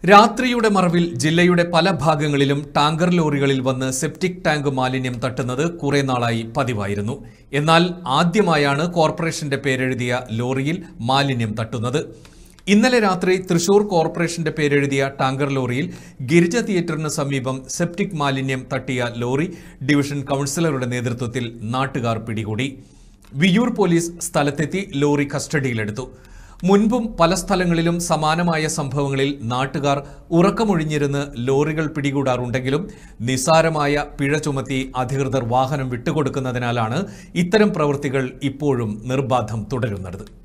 രാത്രിയുടെ മറവിൽ ജില്ലയുടെ പല ഭാഗങ്ങളിലും ടാങ്കർ ലോറികളിൽ വന്ന് സെപ്റ്റിക് ടാങ്ക് മാലിന്യം തട്ടുന്നത് കുറെ നാളായി പതിവായിരുന്നു എന്നാൽ ആദ്യമായാണ് കോർപ്പറേഷന്റെ പേരെഴുതിയ ലോറിയിൽ മാലിന്യം തട്ടുന്നത് ഇന്നലെ രാത്രി തൃശൂർ കോർപ്പറേഷന്റെ പേരെഴുതിയ ടാങ്കർ ലോറിയിൽ ഗിരിജ തിയേറ്ററിന് സമീപം സെപ്റ്റിക് മാലിന്യം തട്ടിയ ലോറി ഡിവിഷൻ കൗൺസിലറുടെ നേതൃത്വത്തിൽ നാട്ടുകാർ പിടികൂടി വിയൂർ പോലീസ് സ്ഥലത്തെത്തി ലോറി കസ്റ്റഡിയിലെടുത്തു മുൻപും പല സ്ഥലങ്ങളിലും സമാനമായ സംഭവങ്ങളിൽ നാട്ടുകാർ ഉറക്കമൊഴിഞ്ഞിരുന്ന് ലോറികൾ പിടികൂടാറുണ്ടെങ്കിലും നിസാരമായ പിഴ ചുമത്തി അധികൃതർ വാഹനം വിട്ടുകൊടുക്കുന്നതിനാലാണ് ഇത്തരം പ്രവൃത്തികൾ ഇപ്പോഴും നിർബാധം തുടരുന്നത്